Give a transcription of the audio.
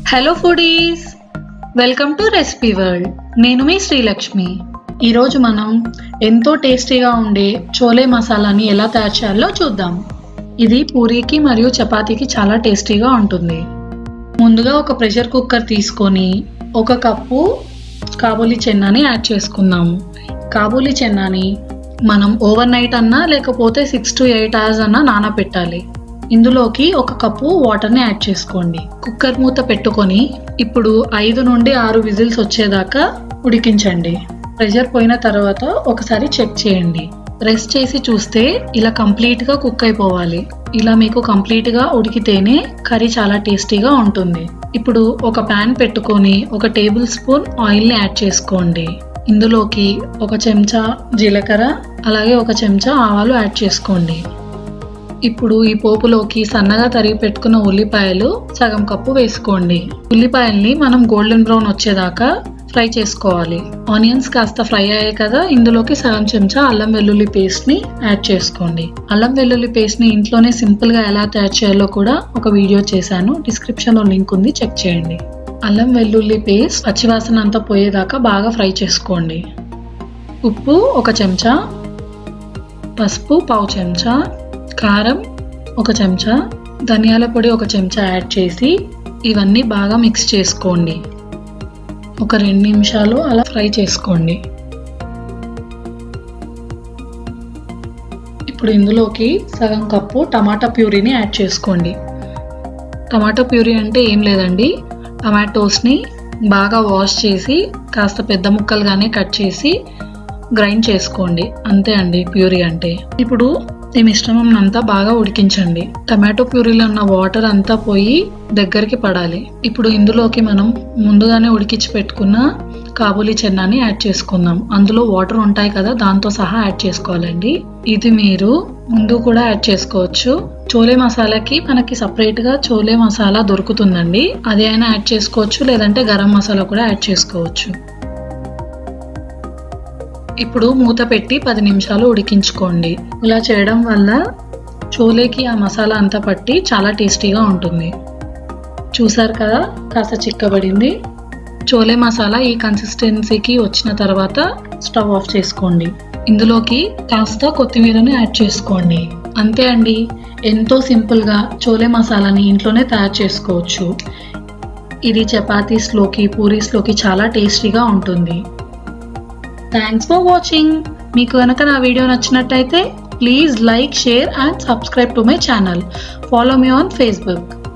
hello foodies welcome to recipe world నేను మీ శ్రీలక్ష్మి ఈరోజు మనం ఎంతో టేస్టీగా ఉండే చోలే మసాలాని ఎలా తయారు చేయాలో చూద్దాం ఇది పూరీకి మరియు చపాతీకి చాలా టేస్టీగా ఉంటుంది ముందుగా ఒక ప్రెషర్ కుక్కర్ తీసుకొని ఒక కప్పు కాబూలి చెన్నాని యాడ్ చేసుకుందాము కాబూలి చెన్నాని మనం ఓవర్ నైట్ అన్నా లేకపోతే సిక్స్ టు ఎయిట్ అవర్స్ అన్నా నానబెట్టాలి ఇందులోకి ఒక కప్పు వాటర్ని యాడ్ చేసుకోండి కుక్కర్ మూత పెట్టుకొని ఇప్పుడు ఐదు నుండి ఆరు విజిల్స్ వచ్చేదాకా ఉడికించండి ప్రెషర్ పోయిన తర్వాత ఒకసారి చెక్ చేయండి ప్రెస్ చేసి చూస్తే ఇలా కంప్లీట్గా కుక్ అయిపోవాలి ఇలా మీకు కంప్లీట్గా ఉడికితేనే కర్రీ చాలా టేస్టీగా ఉంటుంది ఇప్పుడు ఒక ప్యాన్ పెట్టుకొని ఒక టేబుల్ స్పూన్ ఆయిల్ని యాడ్ చేసుకోండి ఇందులోకి ఒక చెంచా జీలకర్ర అలాగే ఒక చెంచా ఆవాలు యాడ్ చేసుకోండి ఇప్పుడు ఈ పోపులోకి సన్నగా తరిగి పెట్టుకున్న ఉల్లిపాయలు సగం కప్పు వేసుకోండి ఉల్లిపాయల్ని మనం గోల్డెన్ బ్రౌన్ వచ్చేదాకా ఫ్రై చేసుకోవాలి ఆనియన్స్ కాస్త ఫ్రై అయ్యాయి కదా ఇందులోకి సగం చెంచా అల్లం వెల్లుల్లి పేస్ట్ ని యాడ్ చేసుకోండి అల్లం వెల్లుల్లి పేస్ట్ ని ఇంట్లోనే సింపుల్ గా ఎలా తయారు చేయాలో కూడా ఒక వీడియో చేశాను డిస్క్రిప్షన్ లో లింక్ ఉంది చెక్ చేయండి అల్లం వెల్లుల్లి పేస్ట్ పచ్చివాసన అంతా పోయేదాకా బాగా ఫ్రై చేసుకోండి ఉప్పు ఒక చెంచా పసుపు పావు చెంచా కారం ఒక చెంచా ధనియాల పొడి ఒక చెంచా యాడ్ చేసి ఇవన్నీ బాగా మిక్స్ చేసుకోండి ఒక రెండు నిమిషాలు అలా ఫ్రై చేసుకోండి ఇప్పుడు ఇందులోకి సగం కప్పు టమాటా ప్యూరీని యాడ్ చేసుకోండి టమాటా ప్యూరీ అంటే ఏం లేదండి టమాటోస్ని బాగా వాష్ చేసి కాస్త పెద్ద ముక్కలుగానే కట్ చేసి గ్రైండ్ చేసుకోండి అంతే అండి ప్యూరీ అంటే ఇప్పుడు ఈ మిశ్రమం అంతా బాగా ఉడికించండి టమాటో ప్యూరీలో ఉన్న వాటర్ అంతా పోయి దగ్గరికి పడాలి ఇప్పుడు ఇందులోకి మనం ముందుగానే ఉడికించి పెట్టుకున్న కాబూలి చెన్నాని యాడ్ చేసుకుందాం అందులో వాటర్ ఉంటాయి కదా దాంతో సహా యాడ్ చేసుకోవాలండి ఇది మీరు ముందు కూడా యాడ్ చేసుకోవచ్చు చోలే మసాలాకి మనకి సపరేట్ గా చోలే మసాలా దొరుకుతుందండి అది అయినా యాడ్ చేసుకోవచ్చు లేదంటే గరం మసాలా కూడా యాడ్ చేసుకోవచ్చు ఇప్పుడు మూత పెట్టి పది నిమిషాలు ఉడికించుకోండి ఇలా చేయడం వల్ల చోలేకి ఆ మసాలా అంతా పట్టి చాలా టేస్టీగా ఉంటుంది చూసారు కదా కాస్త చిక్కబడింది చోలే మసాలా ఈ కన్సిస్టెన్సీకి వచ్చిన తర్వాత స్టవ్ ఆఫ్ చేసుకోండి ఇందులోకి కాస్త కొత్తిమీరని యాడ్ చేసుకోండి అంతే అండి ఎంతో సింపుల్గా చోలే మసాలాని ఇంట్లోనే తయారు చేసుకోవచ్చు ఇది చపాతీస్లోకి పూరీస్లోకి చాలా టేస్టీగా ఉంటుంది థ్యాంక్స్ ఫర్ వాచింగ్ మీకు కనుక నా వీడియో నచ్చినట్టయితే please like share and subscribe to my channel follow మీ ఆన్ ఫేస్బుక్